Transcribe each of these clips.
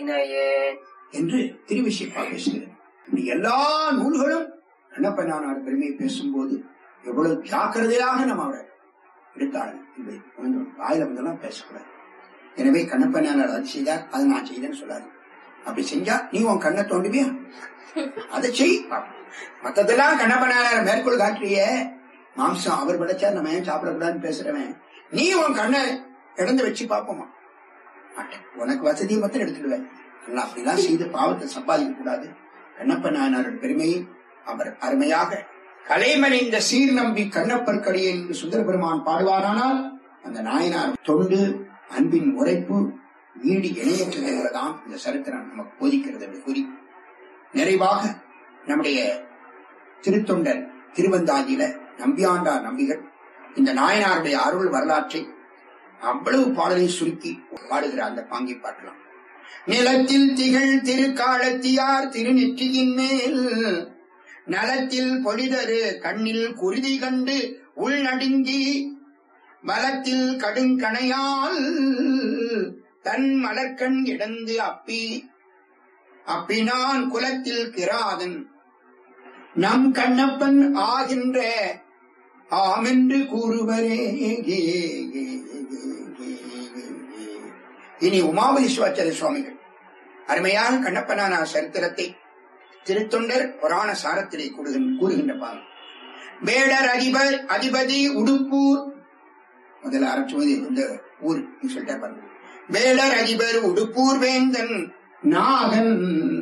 என்று திருவிசைப்பா பேசுகிறது இப்படி எல்லா நூல்களும் கண்ணப்ப நானார் பெருமையை பேசும்போது எவ்வளவு ஜாக்கிரதையாக நம்ம அவரை எடுத்தார்கள் இவை கொஞ்சம் வாயில வந்தெல்லாம் பேசக்கூடாது எனவே கண்ணப்ப நானார் அது செய்தார் அதை நான் செய்தேன்னு சொல்லாது அப்படி செஞ்சா நீ உன் கண்ணை தோண்டுவியா அதை செய் பாப்போம். மத்ததெல்லாம் கண்ணப்ப நானார் மேற்கோள் காட்டுறியே மாம்சம் அவர் படைச்சா நம்ம ஏன் சாப்பிடக்கூடாதுன்னு பேசுறவன் நீ உன் கண்ணை இடந்து வச்சு பாப்போமா மாட்டேன் உனக்கு வசதியை மட்டும் எடுத்துடுவேன் ஆனால் அப்படிலாம் செய்து பாவத்தை சம்பாதிக்க கூடாது கண்ணப்ப நாயனாரோட பெருமையை அவர் அருமையாக கலைமணிந்த சீர் நம்பி கண்ணப்பர் கடியை என்று சுந்தர பெருமான் பாடுவாரானால் அந்த நாயனார் தொண்டு அன்பின் உரைப்பு வீடு இணையற்றுகிறதான் இந்த சரித்திரம் நமக்கு போதிக்கிறது என்று கூறி நிறைவாக நம்முடைய திருத்தொண்டர் திருவந்தாதியில நம்பியாண்டார் நம்பிகள் இந்த நாயனாருடைய அருள் வரலாற்றை அவ்வளவு பாடலை சுருக்கி பாடுகிற அந்த பாங்கை பாடலாம் நிலத்தில் திகழ் திருக்காலத்தியார் திருநெற்றியின் மேல் நலத்தில் பொழிதரு கண்ணில் குருதி கண்டு உள் நடுங்கி பலத்தில் கடுங்கணையால் தன் மலர்கண் இடந்து அப்பி அப்பினான் குலத்தில் கிராதன் நம் கண்ணப்பன் ஆகின்ற ஆமென்று கூறுவரே இனி உமாபதி சிவாச்சாரிய சுவாமிகள் அருமையாக கண்ணப்பனான சரித்திரத்தை திருத்தொண்டர் புராண சாரத்திலே கூறுகின்ற கூறுகின்ற பாகம் வேடர் அதிபர் அதிபதி உடுப்பூர் முதல்ல ஆரம்பிச்சுவது இந்த ஊர் சொல்லிட்டா பாருங்க வேடர் அதிபர் உடுப்பூர் வேந்தன் நாகன்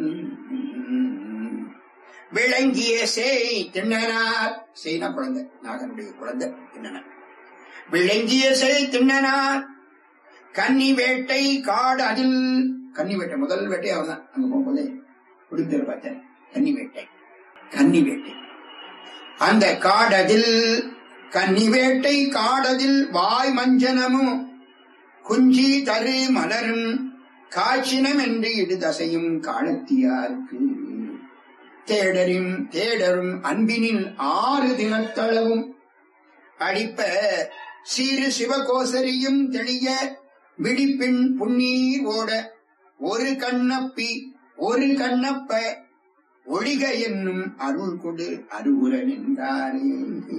விளங்கிய சேய் திண்ணனார் செய்னா குழந்தை நாகனுடைய குழந்தை திண்ணனார் விளங்கிய செய் திண்ணனார் கன்னி வேட்டை காடு அதில் கன்னி வேட்டை முதல் வேட்டை அவன் தான் அங்க போகும்போது குடிப்பேர் பார்த்தேன் கன்னி வேட்டை கன்னி வேட்டை அந்த காடதில் கன்னி வேட்டை காடதில் வாய் மஞ்சனமும் குஞ்சி தரு மலரும் காய்ச்சினம் என்று இடுதசையும் காலத்தியாருக்கு தேடரும் தேடரும் அன்பினில் ஆறு தினத்தளவும் அடிப்ப சீரு சிவகோசரியும் தெளிய விழிப்பின் புன்னீர் ஓட ஒரு கண்ணப்பி ஒரு கண்ணப்ப ஒழிக என்னும் அருள் கொடு அருகுர நின்றாரே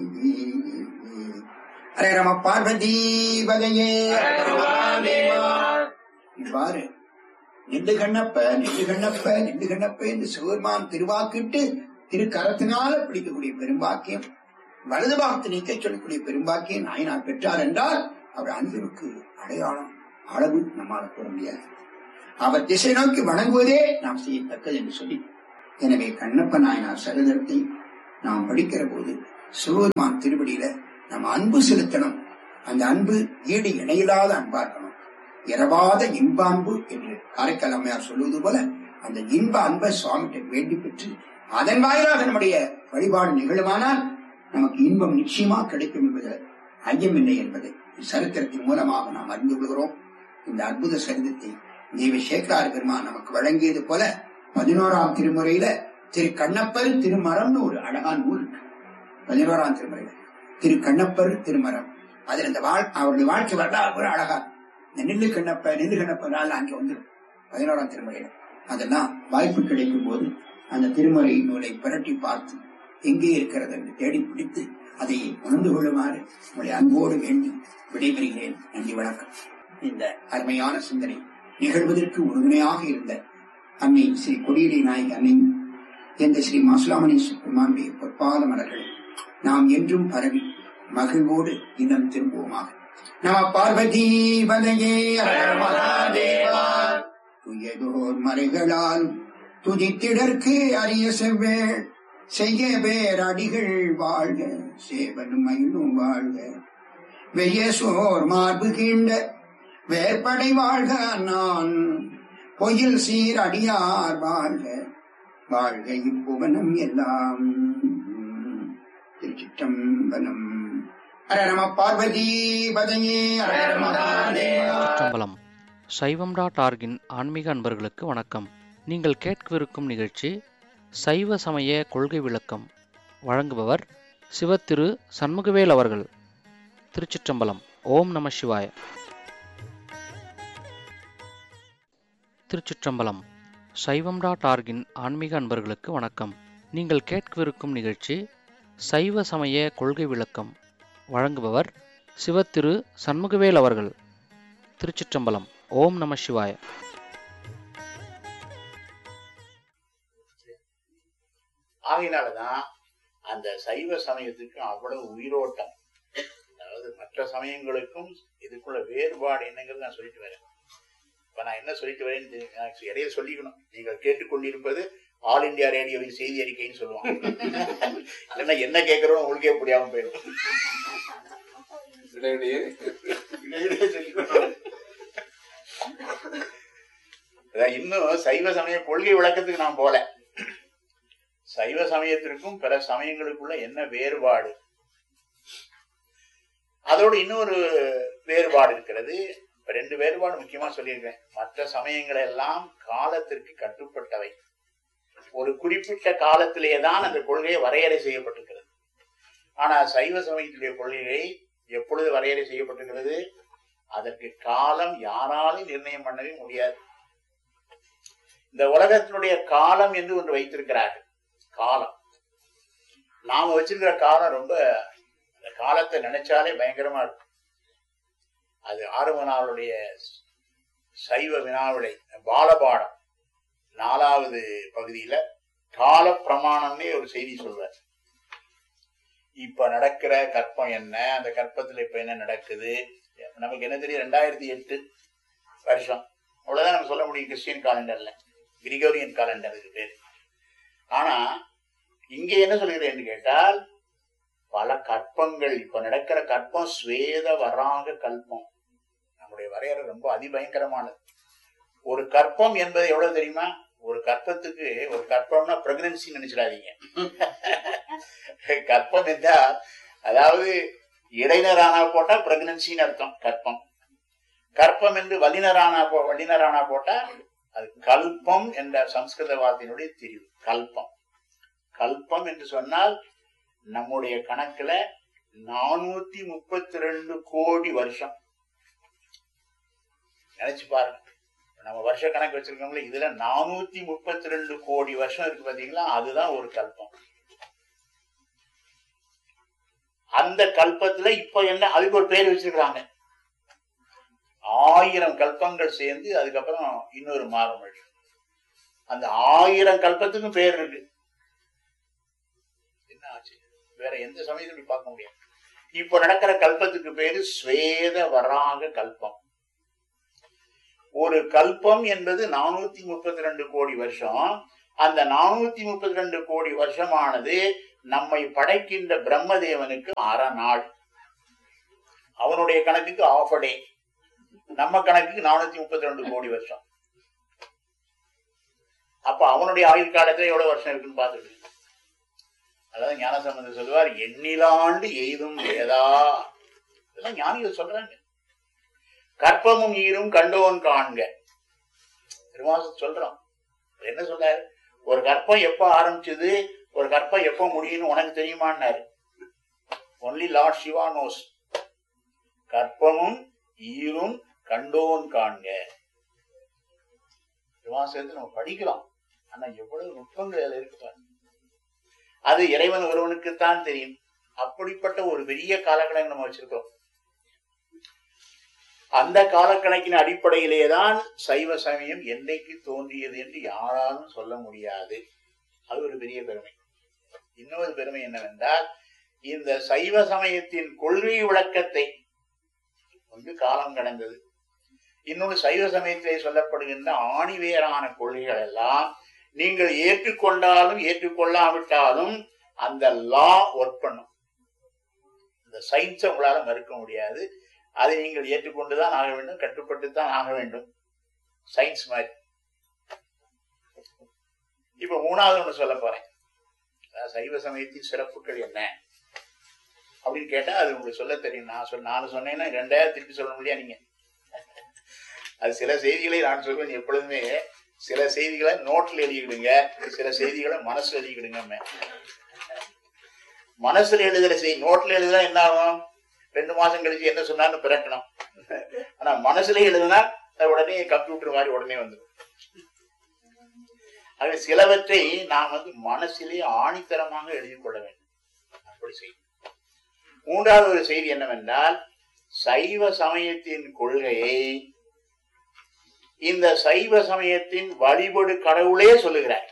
அரே ரம பார்வதி பதையே இவ்வாறு நெண்டு கண்ணப்ப நெண்டு கண்ணப்ப நெண்டு கண்ணப்ப என்று சிவபெருமான் திருவாக்கிட்டு திருக்கரத்தினால பிடிக்கக்கூடிய பெரும்பாக்கியம் வலது பாகத்தை நீக்க சொல்லக்கூடிய பெரும்பாக்கியம் நாயனார் பெற்றார் என்றால் அவர் அன்பிற்கு அடையாளம் அளவு நம்மால் கூற முடியாது அவர் திசை நோக்கி வணங்குவதே நாம் செய்யத்தக்கது என்று சொல்லி எனவே கண்ணப்ப நாயனார் சரிதத்தை நாம் படிக்கிற போது சிவபெருமான் திருவடியில நம்ம அன்பு செலுத்தணும் அந்த அன்பு ஈடு இணையில்லாத அன்பா இருக்கணும் இரவாத இன்ப அன்பு என்று காரைக்கால் அம்மையார் சொல்லுவது போல அந்த இன்ப அன்பை சுவாமிகிட்ட வேண்டி பெற்று அதன் வாயிலாக நம்முடைய வழிபாடு நிகழுமானால் நமக்கு இன்பம் நிச்சயமா கிடைக்கும் என்பது ஐயமில்லை என்பதை சரித்திரத்தின் மூலமாக நாம் அறிந்து கொள்கிறோம் இந்த அற்புத சரிதத்தை தேவி சேகரார் பெருமான் நமக்கு வழங்கியது போல பதினோராம் திருமுறையில திரு கண்ணப்பர் திருமரம்னு ஒரு அழகான நூல் இருக்கு பதினோராம் திருமுறையில திரு கண்ணப்பர் திருமரம் அதில் இந்த வாழ் அவருடைய வாழ்க்கை வரலாறு ஒரு அழகா இந்த நெல்லு கண்ணப்ப நெல்லு கண்ணப்ப நாள் அங்கே வந்துடும் பதினோராம் திருமுறையில அதெல்லாம் வாய்ப்பு கிடைக்கும் போது அந்த திருமுறை நூலை புரட்டி பார்த்து எங்கே இருக்கிறது என்று தேடி பிடித்து அதை உணர்ந்து கொள்ளுமாறு உங்களை அன்போடு வேண்டி விடைபெறுகிறேன் நன்றி வணக்கம் இந்த அருமையான சிந்தனை நிகழ்வதற்கு உறுதுணையாக இருந்த அன்னை ஸ்ரீ கொடியடி நாயகி அன்னை என்ற ஸ்ரீ மாசுலாமணி சுப்பிரமானுடைய பொற்பாத மலர்களை நாம் என்றும் பரவி மகிழ்வோடு இன்னும் திரும்புவோமாக நம பார்வதி பதையே துயதோர் மறைகளால் துதித்திடற்கு அரிய செவ்வேள் செய்ய பேர் அடிகள் வாழ்க சேவனும் மயிலும் வாழ்க வெய்ய சோர் மார்பு கீண்ட வேற்படை வாழ்க நான் பொயில் சீர் அடியார் வாழ்க வாழ்க இப்புவனம் எல்லாம் திருச்சிற்றம்பலம் ஹர நம பார்வதி பதையே ஹர நம மகாதேவா. சிற்றம்பலம் சைவம் டாட் ஆர்கின் ஆன்மீக அன்பர்களுக்கு வணக்கம் நீங்கள் கேட்கவிருக்கும் நிகழ்ச்சி சைவ சமய கொள்கை விளக்கம் வழங்குபவர் சிவத்திரு சண்முகவேல் அவர்கள் திருச்சிற்றம்பலம் ஓம் நம சிவாய திருச்சிற்றம்பலம் சைவம் டாட் ஆர்கின் ஆன்மீக அன்பர்களுக்கு வணக்கம் நீங்கள் கேட்கவிருக்கும் நிகழ்ச்சி சைவ சமய கொள்கை விளக்கம் வழங்குபவர் சிவத்திரு சண்முகவேல் அவர்கள் திருச்சிற்றம்பலம் ஓம் நம சிவாய ஆகையினாலதான் அந்த சைவ சமயத்துக்கு அவ்வளவு உயிரோட்டம் அதாவது மற்ற சமயங்களுக்கும் இதுக்குள்ள வேறுபாடு என்னங்கிறது நான் சொல்லிட்டு வரேன் இப்ப நான் என்ன சொல்லிட்டு வரேன்னு தெரி- எனக்கு இடையில சொல்லிக்கணும் நீங்கள் கேட்டுக்கொண்டிருப்பது ஆல் இந்தியா ரேடியோவின் செய்தி அறிக்கைன்னு சொல்லுவாங்க இல்லைன்னா என்ன கேட்கறோம் உங்களுக்கே புரியாம போயிடும் இடையிடையே சொல்லிக்கணும். அதான் இன்னும் சைவ சமய கொள்கை விளக்கத்துக்கு நான் போல சைவ சமயத்திற்கும் பிற சமயங்களுக்குள்ள என்ன வேறுபாடு அதோடு இன்னொரு வேறுபாடு இருக்கிறது இப்ப ரெண்டு வேறுபாடு முக்கியமா சொல்லியிருக்கேன் மற்ற சமயங்கள் எல்லாம் காலத்திற்கு கட்டுப்பட்டவை ஒரு குறிப்பிட்ட காலத்திலேயே தான் அந்த கொள்கை வரையறை செய்யப்பட்டிருக்கிறது ஆனா சைவ சமயத்துடைய கொள்கை எப்பொழுது வரையறை செய்யப்பட்டிருக்கிறது அதற்கு காலம் யாராலும் நிர்ணயம் பண்ணவே முடியாது இந்த உலகத்தினுடைய காலம் என்று ஒன்று வைத்திருக்கிறார்கள் காலம் நாம வச்சிருக்கிற காலம் ரொம்ப அந்த காலத்தை நினைச்சாலே பயங்கரமா இருக்கும் அது ஆறுமனாவுடைய சைவ வினாவிடை பாலபாடம் நாலாவது பகுதியில கால பிரமாணம்னே ஒரு செய்தி சொல்றார் இப்ப நடக்கிற கற்பம் என்ன அந்த கற்பத்துல இப்ப என்ன நடக்குது நமக்கு என்ன தெரியும் ரெண்டாயிரத்தி எட்டு வருஷம் அவ்வளவுதான் நம்ம சொல்ல முடியும் கிறிஸ்டியன் காலண்டர்ல கிரிகோரியன் காலண்டர் இதுக்கு பேர் ஆனா இங்க என்ன சொல்கிறேன்னு கேட்டால் பல கற்பங்கள் இப்ப நடக்கிற கற்பம் ஸ்வேத வராக கல்பம் நம்முடைய வரையறை ரொம்ப அதிபயங்கரமானது ஒரு கற்பம் என்பது எவ்வளவு தெரியுமா ஒரு கற்பத்துக்கு ஒரு கற்பம்னா பிரெக்னன்சி நினைச்சிடாதீங்க கற்பம் என்றால் அதாவது இடைநரானா போட்டா பிரெக்னன்சின்னு அர்த்தம் கற்பம் கற்பம் என்று வல்லினரானா போ வல்லினரானா போட்டா அது கல்பம் என்ற சம்ஸ்கிருத வார்த்தையினுடைய திரிவு கல்பம் கல்பம் என்று சொன்னால் நம்முடைய கணக்குல நானூத்தி முப்பத்தி ரெண்டு கோடி வருஷம் நினைச்சு பாருங்க நம்ம வருஷ கணக்கு வச்சிருக்கோங்களே இதுல நானூத்தி முப்பத்தி ரெண்டு கோடி வருஷம் இருக்கு பாத்தீங்களா அதுதான் ஒரு கல்பம் அந்த கல்பத்துல இப்ப என்ன அதுக்கு ஒரு பேர் வச்சிருக்காங்க ஆயிரம் கல்பங்கள் சேர்ந்து அதுக்கப்புறம் இன்னொரு மாறுமொழி அந்த ஆயிரம் கல்பத்துக்கும் பேர் இருக்கு என்ன ஆச்சு வேற எந்த சமயத்திலும் இப்படி பார்க்க முடியாது இப்ப நடக்கிற கல்பத்துக்கு பேரு ஸ்வேத வராக கல்பம் ஒரு கல்பம் என்பது நானூத்தி முப்பத்தி ரெண்டு கோடி வருஷம் அந்த நானூத்தி முப்பத்தி ரெண்டு கோடி வருஷமானது நம்மை படைக்கின்ற பிரம்மதேவனுக்கு அரை நாள் அவனுடைய கணக்குக்கு ஆஃப் டே நம்ம கணக்குக்கு நானூத்தி முப்பத்தி ரெண்டு கோடி வருஷம் அப்ப அவனுடைய ஆயுள் காலத்துல எவ்வளவு வருஷம் இருக்குன்னு பார்த்துட்டு அதாவது ஞானசம்பந்தர் சொல்லுவார் எண்ணிலாண்டு எய்தும் வேதா இதெல்லாம் ஞானிகள் சொல்றாங்க கற்பமும் ஈரும் கண்டோன் காண்க திருமாசம் சொல்றோம் என்ன சொல்றாரு ஒரு கற்பம் எப்ப ஆரம்பிச்சது ஒரு கற்பம் எப்ப முடியும்னு உனக்கு தெரியுமான்னாரு ஒன்லி லார்ட் சிவா நோஸ் கற்பமும் ஈரும் கண்டோன் காண்க திருவாசகத்தை நம்ம படிக்கலாம் ஆனா எவ்வளவு நுட்பங்கள் அதுல இருக்கு பாருங்க அது இறைவன் ஒருவனுக்குத்தான் தெரியும் அப்படிப்பட்ட ஒரு பெரிய காலக்கணக்கு நம்ம வச்சிருக்கிறோம் அந்த காலக்கணக்கின் அடிப்படையிலே தான் சைவ சமயம் என்னைக்கு தோன்றியது என்று யாராலும் சொல்ல முடியாது அது ஒரு பெரிய பெருமை இன்னொரு பெருமை என்னவென்றால் இந்த சைவ சமயத்தின் கொள்கை விளக்கத்தை வந்து காலம் கடந்தது இன்னொன்று சைவ சமயத்திலே சொல்லப்படுகின்ற ஆணிவேரான கொள்கைகள் எல்லாம் நீங்கள் ஏற்றுக்கொண்டாலும் ஏற்றுக்கொள்ளாவிட்டாலும் அந்த லா ஒர்க் பண்ணும் இந்த சயின்ஸை உங்களால மறுக்க முடியாது அதை நீங்கள் ஏற்றுக்கொண்டுதான் ஆக வேண்டும் கட்டுப்பட்டு தான் ஆக வேண்டும் சயின்ஸ் மாதிரி இப்ப மூணாவது ஒண்ணு சொல்ல போறேன் அதாவது சைவ சமயத்தின் சிறப்புகள் என்ன அப்படின்னு கேட்டா அது உங்களுக்கு சொல்ல தெரியும் நான் சொன்ன நான் சொன்னேன்னா ரெண்டாயிரம் திருப்பி சொல்ல முடியாது நீங்க அது சில செய்திகளை நான் சொல்வேன் எப்பொழுதுமே சில செய்திகளை நோட்ல எழுதிக்கிடுங்க சில செய்திகளை மனசுல எழுதிக்கிடுங்க மனசுல எழுதுற செய்தி நோட்ல எழுதுனா என்ன ஆகும் ரெண்டு மாசம் கழிச்சு என்ன சொன்னான்னு பிறக்கணும் ஆனா மனசுல எழுதுனா அது உடனே கம்ப்யூட்டர் மாதிரி உடனே வந்துடும் ஆக சிலவற்றை நாம் வந்து மனசிலே ஆணித்தரமாக எழுதிக் கொள்ள வேண்டும் அப்படி செய்யும் மூன்றாவது ஒரு செய்தி என்னவென்றால் சைவ சமயத்தின் கொள்கையை இந்த சைவ சமயத்தின் வழிபடு கடவுளே சொல்லுகிறார்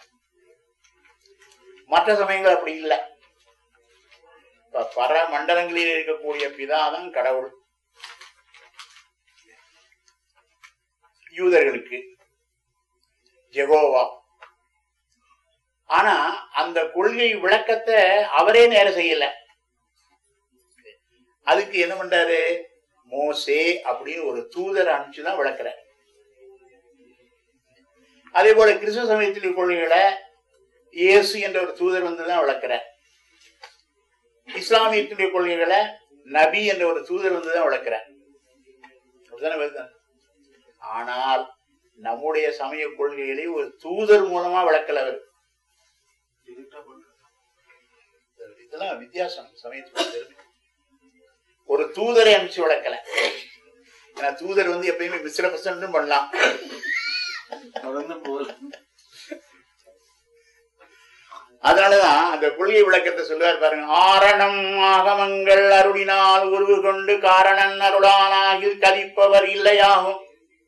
மற்ற சமயங்கள் அப்படி இல்லை இப்ப பர மண்டலங்களில் இருக்கக்கூடிய பிதாதான் கடவுள் யூதர்களுக்கு ஜெகோவா ஆனா அந்த கொள்கை விளக்கத்தை அவரே நேரம் செய்யல அதுக்கு என்ன பண்றாரு மோசே அப்படின்னு ஒரு தூதர் அனுப்பிச்சுதான் விளக்குறார் அதே போல கிறிஸ்துவ சமயத்தின் கொள்கைகளை இயேசு என்ற ஒரு தூதர் வந்துதான் விளக்குறார் இஸ்லாமியத்தினுடைய கொள்கைகளை நபி என்ற ஒரு தூதர் வந்துதான் விளக்குறார் அப்படிதானே வருது ஆனால் நம்முடைய சமய கொள்கைகளை ஒரு தூதர் மூலமா விளக்கல அவர் இதெல்லாம் வித்தியாசம் சமயத்துக்கு தெரிஞ்சு ஒரு தூதரை அனுப்பிச்சு விளக்கல ஏன்னா தூதர் வந்து எப்பயுமே மிஸ்ர பர்சன்ட்டும் பண்ணலாம் அதனாலதான் அந்த கொள்கை விளக்கத்தை சொல்லுவார் பாருங்க ஆரணம் ஆகமங்கள் அருளினால் உருவு கொண்டு காரணன் அருளானாகில் கலிப்பவர் இல்லையாகும்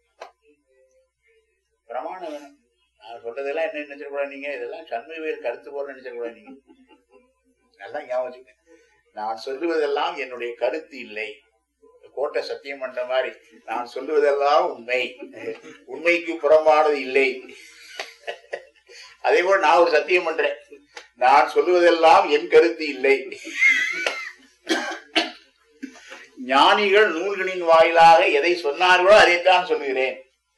பிரமாணம் வேணும் நான் சொல்றதெல்லாம் என்ன நினைச்சிடக்கூடாது நீங்க இதெல்லாம் சண்முகவேல் கருத்து போற நினைச்சிடக்கூடாது நீங்க நல்லா ஞாபகம் வச்சுக்கங்க. நான் சொல்லுவதெல்லாம் என்னுடைய கருத்து இல்லை கோட்டை சத்தியம் பண்ற மாதிரி நான் சொல்லுவதெல்லாம் உண்மை உண்மைக்கு புறம்பானது இல்லை அதே போல நான் ஒரு சத்தியம் பண்றேன் நான் சொல்லுவதெல்லாம் என் கருத்து இல்லை ஞானிகள் நூல்களின் வாயிலாக எதை சொன்னார்களோ அதைத்தான் சொல்லுகிறேன்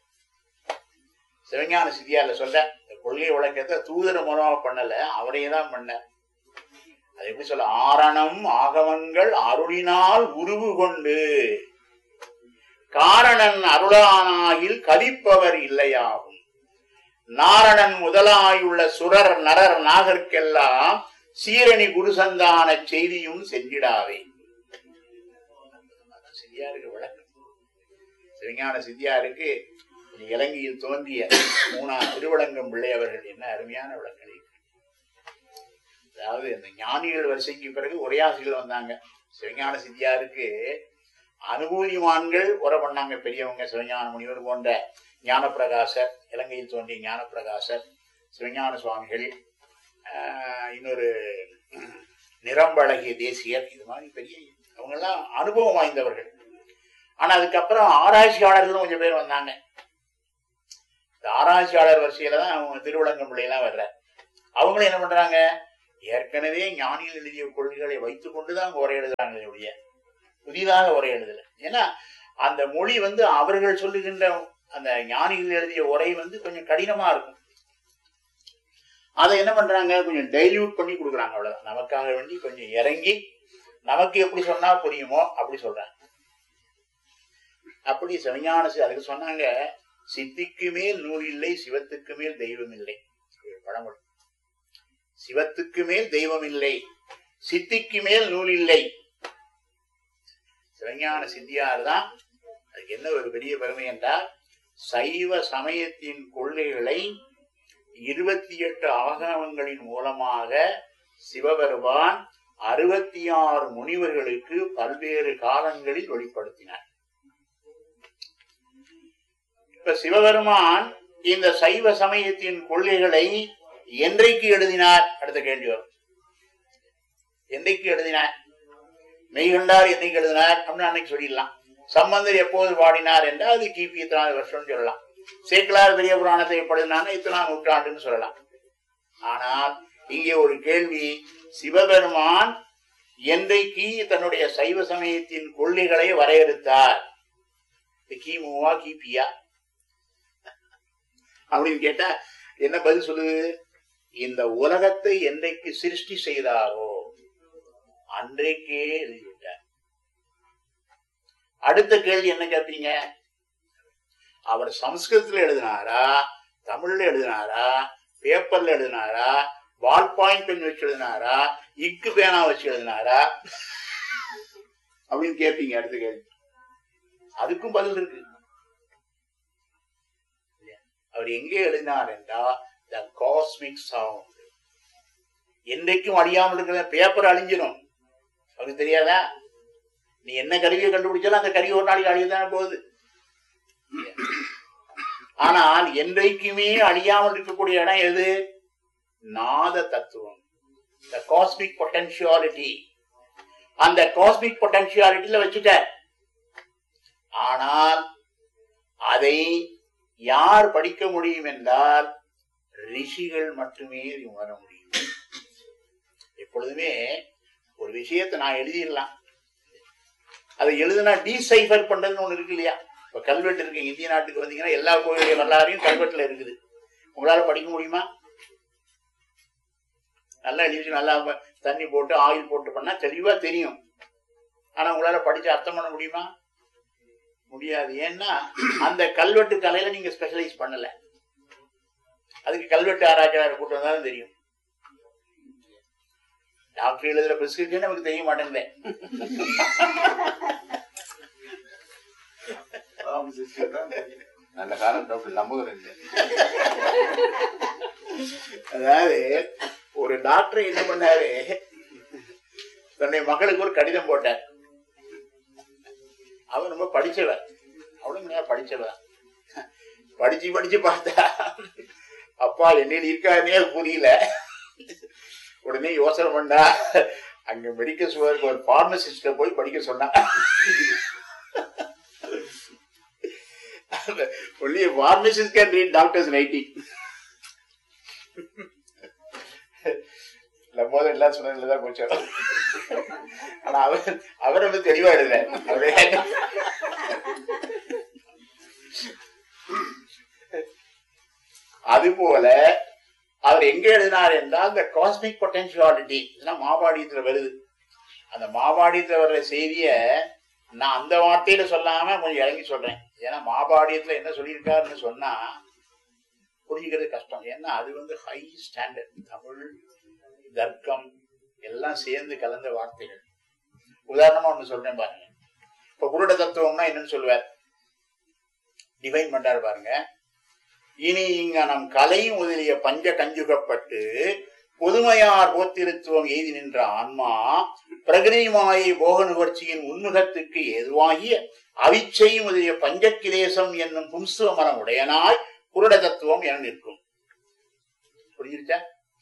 சிவஞான சித்தியால சொல்ல இந்த கொள்கை விளக்கத்தை தூதர் மூலமா பண்ணல அவரையே தான் பண்ண அது எப்படி சொல்ல ஆரணம் ஆகமங்கள் அருளினால் உருவு கொண்டு காரணன் அருளானாயில் கலிப்பவர் இல்லையாகும் நாரணன் முதலாயுள்ள சுரர் நரர் நாகர்க்கெல்லாம் சீரணி குருசந்தான செய்தியும் செஞ்சிடாவே சித்தியாருக்கு விளக்கம் சிவஞான சித்தியாருக்கு இலங்கையில் தோன்றிய மூணா திருவளங்கம் பிள்ளை அவர்கள் என்ன அருமையான விளக்கம் அதாவது இந்த ஞானிகள் வரிசைக்கு பிறகு உரையாசிகள் வந்தாங்க சிவஞான சித்தியாருக்கு அனுபூதிமான்கள் உரை பண்ணாங்க பெரியவங்க சிவஞான முனிவர் போன்ற ஞானப்பிரகாசர் இலங்கையில் தோன்றிய ஞானப்பிரகாசர் சிவஞான சுவாமிகள் ஆஹ், இன்னொரு நிறம்பழகிய தேசியர் இது மாதிரி பெரிய அவங்கெல்லாம் அனுபவம் வாய்ந்தவர்கள் ஆனா அதுக்கப்புறம் ஆராய்ச்சியாளர்களும் கொஞ்சம் பேர் வந்தாங்க இந்த ஆராய்ச்சியாளர் வரிசையில தான் அவங்க திருவிளங்கம் பிள்ளைலாம் வர்ற அவங்களும் என்ன பண்றாங்க ஏற்கனவே ஞானிகள் எழுதிய கொள்கைகளை வைத்துக் கொண்டுதான் அவங்க உரை எழுதுறாங்களே ஒழிய புதிதாக உரை எழுதல ஏன்னா அந்த மொழி வந்து அவர்கள் சொல்லுகின்ற அந்த ஞானிகள் எழுதிய உரை வந்து கொஞ்சம் கடினமா இருக்கும் அதை என்ன பண்றாங்க கொஞ்சம் டைல்யூட் பண்ணி கொடுக்குறாங்க அவ்வளவுதான் நமக்காக வேண்டி கொஞ்சம் இறங்கி நமக்கு எப்படி சொன்னா புரியுமோ அப்படி சொல்றாங்க அப்படி சிவஞான சி- அதுக்கு சொன்னாங்க சித்திக்கு மேல் நூல் இல்லை சிவத்துக்கு மேல் தெய்வம் இல்லை இது பழமொழி சிவத்துக்கு மேல் தெய்வம் இல்லை சித்திக்கு மேல் நூல் இல்லை சிவஞான சித்தியார் தான் அதுக்கு என்ன ஒரு பெரிய பெருமை என்றால் சைவ சமயத்தின் கொள்கைகளை இருபத்தி எட்டு ஆகமங்களின் மூலமாக சிவபெருமான் அறுபத்தி ஆறு முனிவர்களுக்கு பல்வேறு காலங்களில் வெளிப்படுத்தினார் இப்ப சிவபெருமான் இந்த சைவ சமயத்தின் கொள்கைகளை என்றைக்கு எழுதினார் அடுத்த கேள்வி வரும் என்றைக்கு எழுதினார் மெய்கண்டார் என்னைக்கு எழுதினார் அப்படின்னு அன்னைக்கு சொல்லிடலாம் சம்பந்தர் எப்போது பாடினார் என்றால் அது கிபி இத்தனாவது வருஷம் சொல்லலாம் சேக்கலார் பெரிய புராணத்தை எப்படினாலும் இத்தனாம் நூற்றாண்டுன்னு சொல்லலாம் ஆனால் இங்கே ஒரு கேள்வி சிவபெருமான் என்றைக்கு தன்னுடைய சைவ சமயத்தின் கொள்கைகளை வரையறுத்தார் இது கிமுவா கிபியா அப்படின்னு கேட்டா என்ன பதில் சொல்லுது இந்த உலகத்தை என்றைக்கு சிருஷ்டி செய்தாரோ அன்றைக்கே எழுதிவிட்டார் அடுத்த கேள்வி என்ன கேட்பீங்க அவர் சம்ஸ்கிருதத்துல எழுதினாரா தமிழ்ல எழுதினாரா பேப்பர்ல எழுதினாரா பால் பாயிண்ட் பென் வச்சு எழுதினாரா இக்கு பேனா வச்சு எழுதினாரா அப்படின்னு கேட்பீங்க அடுத்த கேள்வி அதுக்கும் பதில் இருக்கு அவர் எங்கே எழுதினார் என்றால் த காஸ்மிக் சவுண்ட் என்றைக்கும் அழியாமல் இருக்கிற பேப்பர் அழிஞ்சிடும் அவருக்கு தெரியாதா நீ என்ன கருவியை கண்டுபிடிச்சாலும் அந்த கருவி ஒரு நாளைக்கு அழியதானே போகுது ஆனால் என்றைக்குமே அழியாமல் இருக்கக்கூடிய இடம் எது நாத தத்துவம் த காஸ்மிக் பொட்டன்ஷியாலிட்டி அந்த காஸ்மிக் பொட்டன்ஷியாலிட்டியில வச்சுட்டார் ஆனால் அதை யார் படிக்க முடியும் என்றால் ரிஷிகள் மட்டுமே அதை உணர முடியும் எப்பொழுதுமே ஒரு விஷயத்தை நான் எழுதிடலாம் அதை எழுதுனா டீசைஃபர் பண்றதுன்னு ஒண்ணு இருக்கு இல்லையா இப்ப கல்வெட்டு இருக்கு இந்திய நாட்டுக்கு வந்தீங்கன்னா எல்லா கோயிலுடைய வரலாறையும் கல்வெட்டுல இருக்குது உங்களால படிக்க முடியுமா நல்லா எழுதி நல்லா ப- தண்ணி போட்டு ஆயில் போட்டு பண்ணா தெளிவா தெரியும் ஆனா உங்களால படிச்சு அர்த்தம் பண்ண முடியுமா முடியாது ஏன்னா அந்த கல்வெட்டு கலையில நீங்க ஸ்பெஷலைஸ் பண்ணல அதுக்கு கல்வெட்டு ஆராய்ச்சியாளர் கூட்டம் வந்தாலும் தெரியும் டாக்டர் எழுதுற பிரிஸ்கிரிப்ஷன் நமக்கு தெரிய மாட்டேங்குதே நல்ல காலம் டாக்டர் நம்புகிறேன் அதாவது ஒரு டாக்டர் என்ன பண்ணாரு தன்னுடைய மகளுக்கு ஒரு கடிதம் போட்டார் அவன் ரொம்ப படிச்சவன் அவளும் நிறைய படிச்சவன் படிச்சு படிச்சு பார்த்தா அப்பா என்ன இருக்காருன்னே புரியல உடனே யோசனை பண்ணா அங்க மெடிக்கல் ஸ்டோருக்கு ஒரு பார்மசிஸ்ட போய் படிக்க சொன்னா only pharmacist can read doctors writing நம்ம எல்லாம் சொன்னதுல தான் கொஞ்சம் ஆனா அவர் அவர் வந்து தெளிவா எழுதுல அவரே அது போல அவர் எங்க எழுதினார் என்றால் இந்த காஸ்மிக் பொட்டன்ஷியாலிட்டி இதெல்லாம் மாபாடியத்துல வருது அந்த மாபாடியத்துல வர்ற செய்திய நான் அந்த வார்த்தையில சொல்லாம கொஞ்சம் இறங்கி சொல்றேன் ஏன்னா மாபாடியத்துல என்ன சொல்லியிருக்காருன்னு சொன்னா புரிஞ்சுக்கிறது கஷ்டம் ஏன்னா அது வந்து ஹை ஸ்டாண்டர்ட் தமிழ் தர்க்கம் எல்லாம் சேர்ந்து கலந்த வார்த்தைகள் உதாரணமா ஒண்ணு சொல்றேன் பாருங்க இப்ப குருட தத்துவம்னா என்னன்னு சொல்லுவார் டிஃபைன் பண்றாரு பாருங்க இனி இங்க நம் கலை முதலிய பஞ்ச கஞ்சுகப்பட்டு பொதுமையார் போத்திருத்துவம் எய்தி நின்ற ஆன்மா பிரகிருதி மாயை போக நுகர்ச்சியின் உன்முகத்துக்கு ஏதுவாகிய அவிச்சை முதலிய பஞ்சக்கிலேசம் என்னும் பும்சுவ மரம் உடையனாய் குருட தத்துவம் என நிற்கும் புரிஞ்சிருச்சா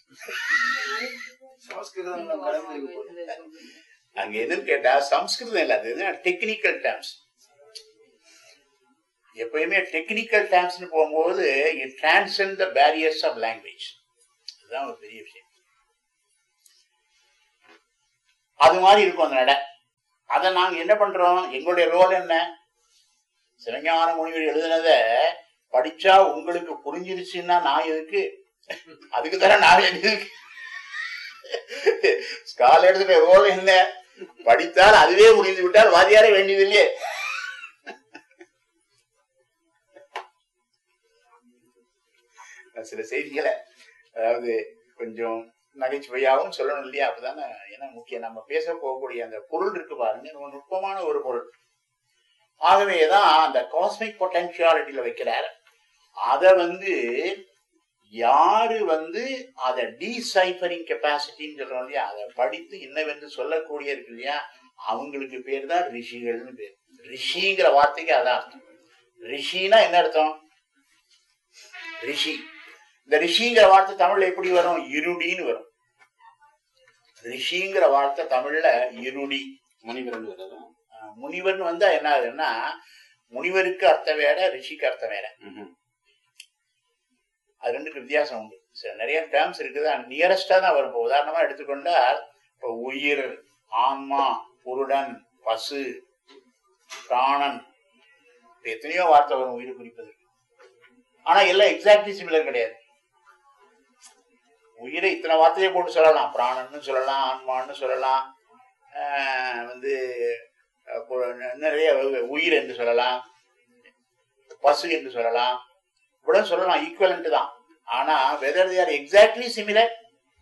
சமஸ்கிருதம் கடமைக்கு போகுது. அங்க எதுன்னு கேட்டா சம்ஸ்கிருதம் இல்ல அது டெக்னிக்கல் டேர்ம்ஸ் எப்பயுமே டெக்னிக்கல் டேர்ம்ஸ்னு போகும்போது it transcend the barriers of language அதுதான் ஒரு பெரிய விஷயம் அது மாதிரி இருக்கும் அந்த நடை அதை நாங்க என்ன பண்றோம் எங்களுடைய ரோல் என்ன சிவஞான முனிவர் எழுதுனத படிச்சா உங்களுக்கு புரிஞ்சிருச்சுன்னா நான் எதுக்கு அதுக்கு தானே நான் எதுக்கு ஸ்கால் எடுத்துட்ட ரோல் என்ன படித்தால் அதுவே முடிந்து விட்டால் வாதியாரே வேண்டியது இல்லையே சில செய்திகளை அதாவது கொஞ்சம் நகைச்சுவையாகவும் சொல்லணும் இல்லையா அப்பதானே ஏன்னா முக்கியம் நம்ம பேச போகக்கூடிய அந்த பொருள் இருக்கு பாருங்க ரொம்ப நுட்பமான ஒரு பொருள் ஆகவேதான் அந்த காஸ்மிக் பொட்டன்ஷியாலிட்டியில வைக்கிறார் அத வந்து யாரு வந்து அதை டீசைஃபரிங் கெப்பாசிட்டின்னு சொல்றோம் இல்லையா அதை படித்து இன்னவென்று சொல்லக்கூடிய இருக்கு இல்லையா அவங்களுக்கு பேர் தான் ரிஷிகள்னு பேர் ரிஷிங்கிற வார்த்தைக்கு அதான் அர்த்தம் ரிஷினா என்ன அர்த்தம் ரிஷி இந்த ரிஷிங்கிற வார்த்தை தமிழ்ல எப்படி வரும் இருடின்னு வரும் ரிஷிங்கிற வார்த்தை தமிழ்ல இருடி முனிவரன் வருதா அஹ் முனிவர்னு வந்தா என்ன ஆகுதுன்னா முனிவருக்கு அர்த்தம் வேற ரிஷிக்கு அர்த்தம் வேற ம்ஹும். அது ரெண்டுக்கு வித்தியாசம் உண்டு சில நிறைய டேர்ம்ஸ் இருக்குது நியரஸ்டா தான் வரும் இப்போ உதாரணமா எடுத்துக்கொண்டால் இப்போ உயிர் ஆன்மா புருடன் பசு பிராணன் இப்ப எத்தனையோ வார்த்தை வரும் உயிர் குறிப்பதற்கு ஆனா எல்லாம் எக்ஸாக்ட்லி சிமிலர் கிடையாது உயிரை இத்தனை வார்த்தையை போட்டு சொல்லலாம் பிராணன்னு சொல்லலாம் ஆன்மான்னு சொல்லலாம் ஆஹ் வந்து அஹ் பு- நிறைய உயிர் என்று சொல்லலாம் பசு என்று சொல்லலாம் இவ்வளவு சொல்லலாம் ஈக்குவலண்ட் தான் ஆனா whether they are exactly similar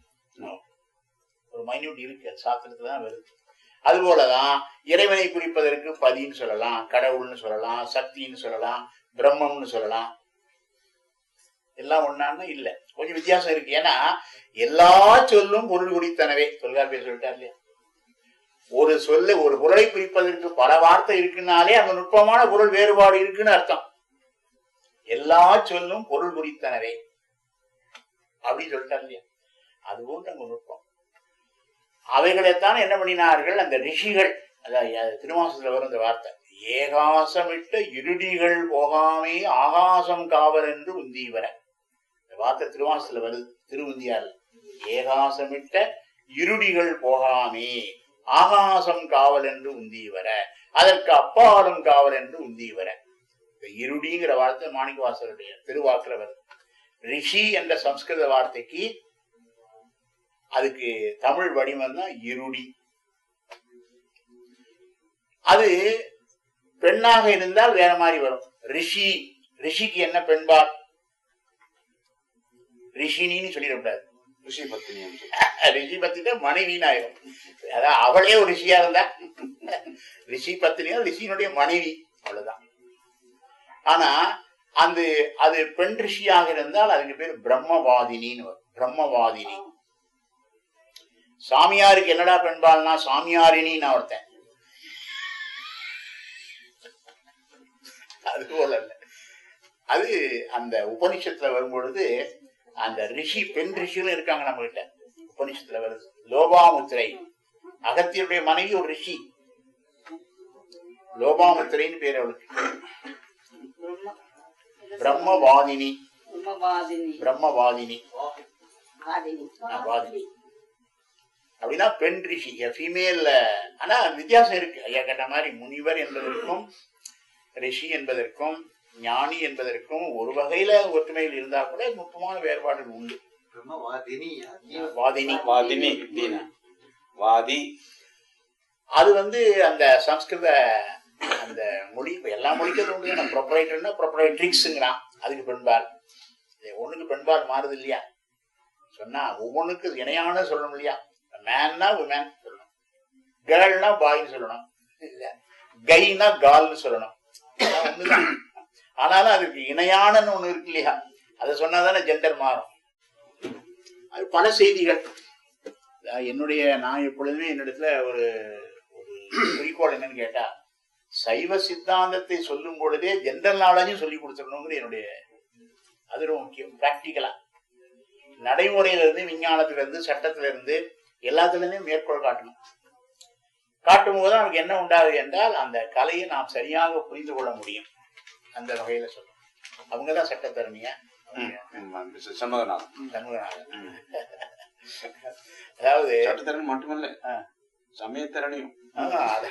ஒரு மைன்யூட் இருக்கு அது சாஸ்திரத்துல தான் வருது அது போலதான் இறைவனை குறிப்பதற்கு பதின்னு சொல்லலாம் கடவுள்னு சொல்லலாம் சக்தின்னு சொல்லலாம் பிரம்மம்னு சொல்லலாம் எல்லாம் ஒண்ணான்னா இல்ல கொஞ்சம் வித்தியாசம் இருக்கு ஏன்னா எல்லா சொல்லும் பொருள் குறித்தனவே தொல்காப்பியர் சொல்லிட்டார் இல்லையா ஒரு சொல்ல ஒரு பொருளை குறிப்பதற்கு பல வார்த்தை இருக்குனாலே அந்த நுட்பமான பொருள் வேறுபாடு இருக்குன்னு அர்த்தம் எல்லா சொல்லும் பொருள் குறித்தனவே அப்படின்னு சொல்லிட்டார் இல்லையா அது போன்ற அங்க நுட்பம் அவைகளைத்தான் என்ன பண்ணினார்கள் அந்த ரிஷிகள் அதாவது திருமாசத்துல வரும் இந்த வார்த்தை ஏகாசமிட்ட இருடிகள் போகாமே ஆகாசம் காவல் என்று உந்தீவர இந்த வார்த்தை திருவாசத்துல வருது திருவுந்தியார் ஏகாசமிட்ட இருடிகள் போகாமே ஆகாசம் காவல் என்று உந்தீவர அதற்கு அப்பாலும் காவல் என்று உந்தீவர இந்த இருடிங்கிற வார்த்தை மாணிக்கவாசருடைய திருவாக்குல வருது ரிஷி என்ற சம்ஸ்கிருத வார்த்தைக்கு அதுக்கு தமிழ் வடிவம் தான் இருடி அது பெண்ணாக இருந்தால் வேற மாதிரி வரும் ரிஷி ரிஷிக்கு என்ன பெண்பால் ரிஷினின்னு சொல்லிடக்கூடாது ரிஷி பத்தினி என்று. ரிஷி பத்தினா மனைவின்னு ஆயிரும் அதான் அவளே ஒரு ரிஷியா இருந்தா ரிஷி பத்தினியா ரிஷியினுடைய மனைவி அவ்வளவுதான் ஆனா அந்த அது பெண் ரிஷியாக இருந்தால் அதுக்கு பேர் பிரம்மவாதினின்னு வரும் பிரம்மவாதினி சாமியாருக்கு என்னடா பெண்பால்னா சாமியாரினின்னு ஒருத்தன் அது போல இல்ல அது அந்த உபனிஷத்துல வரும்பொழுது அந்த ரிஷி பெண் ரிஷிகளும் இருக்காங்க நம்ம கிட்ட உபனிஷத்துல வருது லோபாமுத்திரை அகத்தியருடைய மனைவி ஒரு ரிஷி லோபாமுத்திரைன்னு பேர் அவளுக்கு பிரம்மவாதினி பிரம்மவாதினி பிரம்மவாதினி வாதினி ஆ, வாதினி அப்படின்னா பெண் ரிஷி ஃபீமேல் ஆனா வித்தியாசம் இருக்கு ஐயா கேட்ட மாதிரி முனிவர் என்பதற்கும் ரிஷி என்பதற்கும் ஞானி என்பதற்கும் ஒரு வகையில ஒற்றுமையில் இருந்தா கூட நுட்பமான வேறுபாடுகள் உண்டு பிரம்மவாதினியா? வாதினி வாதினி தீனா வாதி அது வந்து அந்த சம்ஸ்கிருத அந்த மொழி இப்ப எல்லா மொழிக்கும் உண்டு நம்ம ப்ரொப்ரைட்டர்னா ப்ரொப்ரைட்ரிக்ஸுங்கிறான் அதுக்கு பெண்பால் இது ஒண்ணுக்கு பெண்பால் மாறுது இல்லையா சொன்னா ஒவ்வொன்றுக்கு இணையான சொல்லணும் இல்லையா மேன்னா உமேன் சொல்லணும் கேர்ள்னா பாய்ன்னு சொல்லணும் இல்ல கைனா கால்னு சொல்லணும் எல்லாம் ஒண்ணுதான் ஆனாலும் அதுக்கு இணையானன்னு ஒண்ணு இருக்கு இல்லையா அதை சொன்னாதானே ஜெண்டர் மாறும் அது பல செய்திகள் அஹ் என்னுடைய நான் எப்பொழுதுமே என்னிடத்துல ஒரு ஒரு குறிக்கோள் என்னன்னு கேட்டா சைவ சித்தாந்தத்தை சொல்லும் பொழுதே ஜென்ரல் நாலேஜும் சொல்லி கொடுத்துடணுங்கிறது என்னுடைய அது ரொம்ப முக்கியம் பிராக்டிக்கலா நடைமுறையில இருந்து விஞ்ஞானத்துல இருந்து சட்டத்துல இருந்து எல்லாத்துல இருந்தே மேற்கோள் காட்டணும் காட்டும் போது நமக்கு என்ன உண்டாகுது என்றால் அந்த கலையை நாம் சரியாக புரிந்து கொள்ள முடியும் அந்த வகையில சொல்லணும் அவங்கதான் சட்டத்தரணியா சண்முகநாதன் சண்முகநாதன் அதாவது சட்டத்திறன் மட்டுமல்ல ஆ. சமயத்திறனையும் ஆ, அது